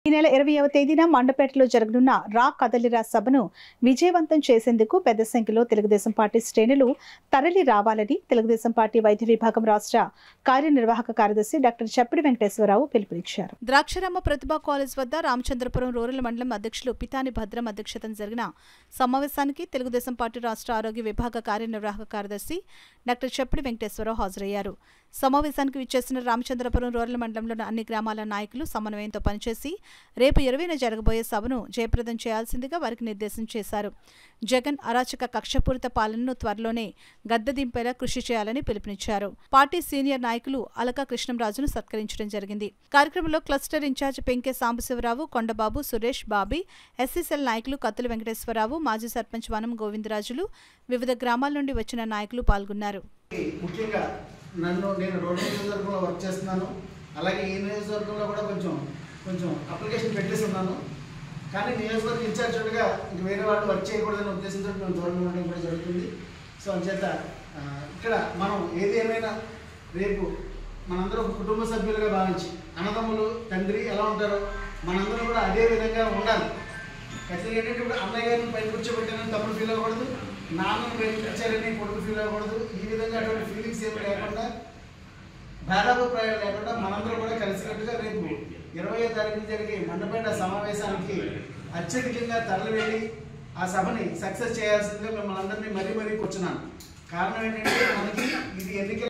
ఈ నెల ఇరవైవ తేదీన మండపేటలో జరగనున్న రా కదలిరా సభను విజయవంతం చేసేందుకు పెద్ద సంఖ్యలో తెలుగుదేశం పార్టీ శ్రేణులు తరలి రావాలని తెలుగుదేశం పార్టీ వైద్య విభాగం రాష్ట్ర కార్యనిర్వాహక కార్యదర్శి డాక్టర్ చప్పిడి వెంకటేశ్వరరావు పిలుపునిచ్చారు ద్రాక్షరామ ప్రతిభా కాలేజ్ వద్ద రామచంద్రపురం రూరల్ మండలం అధ్యక్షులు పితాని భద్రం అధ్యక్షతన జరిగిన సమావేశానికి తెలుగుదేశం పార్టీ రాష్ట్ర ఆరోగ్య విభాగ కార్యనిర్వాహక కార్యదర్శి డాక్టర్ చప్పిడి వెంకటేశ్వరరావు హాజరయ్యారు సమావేశానికి విచ్చేసిన రామచంద్రపురం రూరల్ మండలంలోని అన్ని గ్రామాల నాయకులు సమన్వయంతో పనిచేసి రేపు ఇరవైన జరగబోయే సభను జయప్రదం చేయాల్సిందిగా వారికి నిర్దేశం చేశారు జగన్ అరాచక కక్షపూరిత పాలనను త్వరలోనే గద్దెదింపేలా కృషి చేయాలని పిలుపునిచ్చారు పార్టీ సీనియర్ నాయకులు అలకా కృష్ణంరాజును సత్కరించడం జరిగింది కార్యక్రమంలో cluster incharge పెంకే Sambasivarao Kondababu Suresh Bobby SC cell నాయకులు కత్తుల వెంకటేశ్వరరావు మాజీ సర్పంచ్ వనం గోవిందరాజులు వివిధ గ్రామాల నుండి వచ్చిన నాయకులు పాల్గొన్నారు ముఖ్యంగా నన్ను నేను రెండు నియోజకవర్గంలో వర్క్ చేస్తున్నాను అలాగే ఈ నియోజకవర్గంలో కూడా కొంచెం కొంచెం అప్లికేషన్ పెట్టేసి ఉన్నాను కానీ నియోజకవర్గ ఇన్ఛార్జ్గా ఇంక వేరే వాళ్ళు వర్క్ చేయకూడదనే ఉద్దేశంతో మేము దూరం ఉండడం కూడా జరుగుతుంది సో అంచేత ఆ, ఇక్కడ మనం ఏది ఏమైనా రేపు మనందరం ఒక కుటుంబ సభ్యులుగా భావించి అన్నదమ్ములు తండ్రి ఎలా ఉంటారో మనందరం కూడా అదే విధంగా ఉండాలి ఖచ్చితంగా ఏంటంటే ఇప్పుడు అన్నయ్య గారిని పైన కూర్చోబెట్టానని తమ్ముడు ఫీల్ అవ్వకూడదు నాన్నని పైన కూర్చారని కొడుకు ఫీల్ అవ్వకూడదు ఈ విధంగా అటువంటి ఫీలింగ్స్ ఏమి లేకుండా భేదాభిప్రాయాలు లేకుండా మనందరం కూడా కలిసికట్టుగా రేపు ఇరవై తారీఖు జరిగే మండపేట సమావేశానికి అత్యధికంగా తరలి వెళ్ళి ఆ సభని సక్సెస్ చేయాల్సిందిగా మిమ్మల్ని అందరినీ మరీ మరీ కూర్చున్నాను కారణం ఏంటంటే మనకి ఇది ఎన్నికల